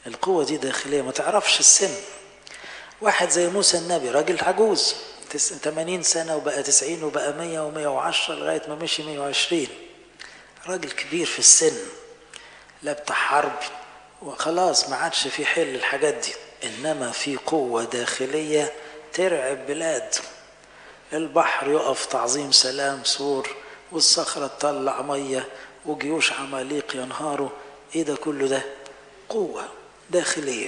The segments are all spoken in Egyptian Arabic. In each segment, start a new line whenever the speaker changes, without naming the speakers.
القوة دي داخلية ما تعرفش السن واحد زي موسى النبي راجل عجوز 80 سنة وبقى 90 وبقى 100 و110 لغاية ما مشي 120 راجل كبير في السن لا بتاع حرب وخلاص ما عادش في حل الحاجات دي انما في قوة داخلية ترعب بلاد البحر يقف تعظيم سلام سور والصخرة تطلع مية وجيوش عماليق ينهاروا ايه ده كله ده قوة داخلية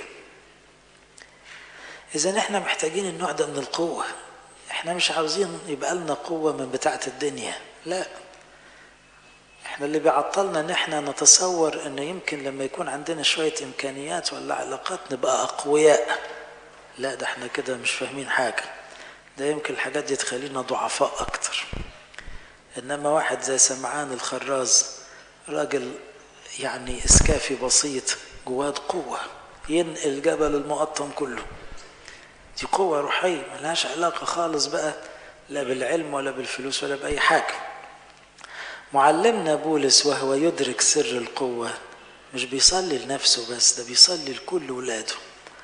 اذا احنا محتاجين النوع ده من القوة احنا مش عاوزين يبقى لنا قوة من بتاعة الدنيا لا احنا اللي بيعطلنا ان احنا نتصور ان يمكن لما يكون عندنا شوية امكانيات ولا علاقات نبقى اقوياء لا ده احنا كده مش فاهمين حاجة ده يمكن الحاجات دي تخلينا ضعفاء اكتر انما واحد زي سمعان الخراز راجل يعني اسكافي بسيط جواد قوة ينقل جبل المقطم كله دي قوة روحية ملهاش علاقة خالص بقى لا بالعلم ولا بالفلوس ولا بأي حاجة معلمنا بولس وهو يدرك سر القوة مش بيصلي لنفسه بس ده بيصلي لكل ولاده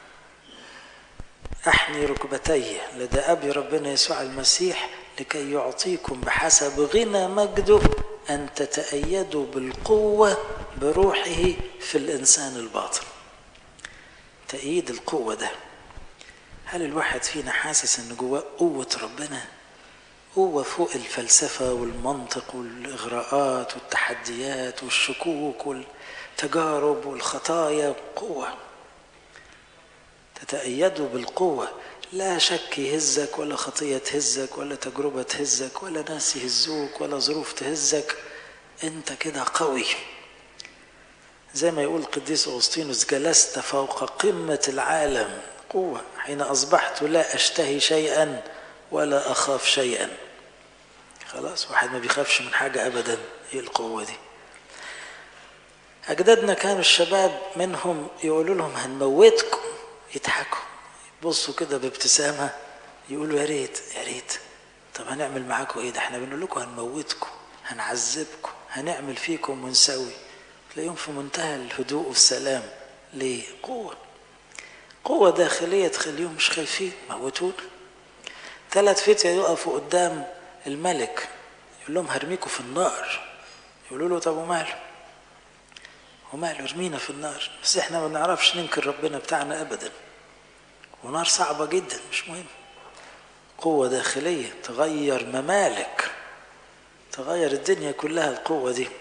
أحني ركبتي لدى أبي ربنا يسوع المسيح لكي يعطيكم بحسب غنى مجده أن تتأيدوا بالقوة بروحه في الإنسان الباطن تأييد القوة ده هل الواحد فينا حاسس ان جواه قوة ربنا قوة فوق الفلسفة والمنطق والإغراءات والتحديات والشكوك والتجارب والخطايا قوة تتأيدوا بالقوة لا شك يهزك ولا خطية تهزك ولا تجربة تهزك ولا ناس يهزوك ولا ظروف تهزك انت كده قوي زي ما يقول القديس أغسطينوس جلست فوق قمة العالم قوة حين أصبحت لا أشتهي شيئا ولا أخاف شيئا خلاص واحد ما بيخافش من حاجة أبدا إيه القوة دي أجدادنا كانوا الشباب منهم يقولوا لهم هنموتكم يضحكوا يبصوا كده بابتسامة يقولوا يا ريت يا ريت طب هنعمل معاكم ايه ده احنا بنقول لكم هنموتكم هنعذبكم هنعمل فيكم ونسوي تلاقيهم في منتهى الهدوء والسلام ليه قوه قوة داخلية تخليهم مش خايفين موتون ثلاث فتية يقفوا قدام الملك يقول لهم هرميكوا في النار يقولوا له طب وماله وماله ارمينا في النار بس احنا ما بنعرفش ننكر ربنا بتاعنا ابدا ونار صعبة جدا مش مهم قوة داخلية تغير ممالك تغير الدنيا كلها القوة دي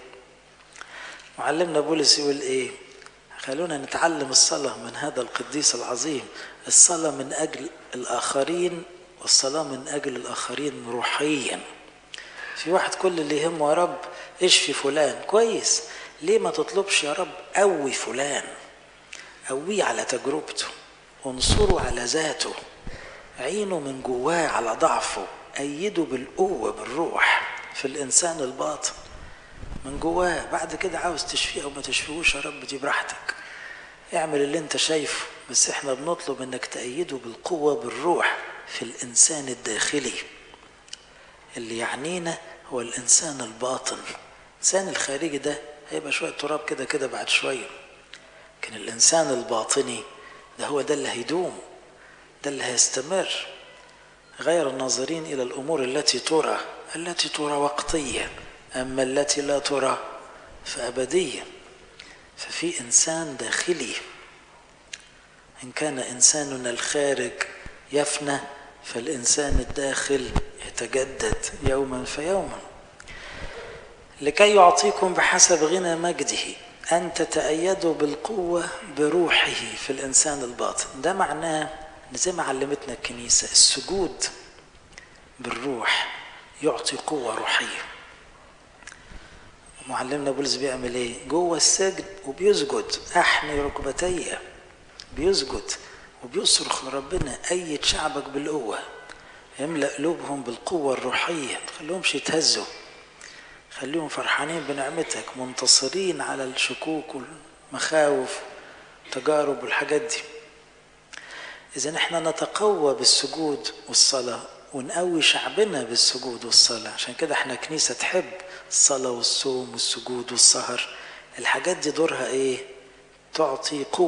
معلمنا بولس يقول ايه خلونا نتعلم الصلاة من هذا القديس العظيم الصلاة من أجل الآخرين والصلاة من أجل الآخرين روحيا في واحد كل اللي يهمه يا رب اشفي فلان كويس ليه ما تطلبش يا رب قوي فلان قويه على تجربته انصره على ذاته عينه من جواه على ضعفه أيده بالقوة بالروح في الإنسان الباطن من جواه بعد كده عاوز تشفيه او ما تشفيهوش يا رب دي براحتك اعمل اللي انت شايفه بس احنا بنطلب انك تأيده بالقوة بالروح في الانسان الداخلي اللي يعنينا هو الانسان الباطن الانسان الخارجي ده هيبقى شوية تراب كده كده بعد شوية لكن الانسان الباطني ده هو ده اللي هيدوم ده اللي هيستمر غير الناظرين الى الامور التي ترى التي ترى وقتيه أما التي لا ترى فأبدية ففي إنسان داخلي إن كان إنساننا الخارج يفنى فالإنسان الداخل يتجدد يوما فيوما لكي يعطيكم بحسب غنى مجده أن تتأيدوا بالقوة بروحه في الإنسان الباطن ده معناه زي ما علمتنا الكنيسة السجود بالروح يعطي قوة روحية معلمنا بولس بيعمل ايه جوه السجن وبيسجد احني ركبتي بيسجد وبيصرخ لربنا ايد شعبك بالقوه املا قلوبهم بالقوه الروحيه ما تخليهمش يتهزوا خليهم فرحانين بنعمتك منتصرين على الشكوك والمخاوف تجارب والحاجات دي اذا احنا نتقوى بالسجود والصلاه ونقوي شعبنا بالسجود والصلاه عشان كده احنا كنيسه تحب الصلاة والصوم والسجود والسهر الحاجات دي دورها ايه تعطي قوة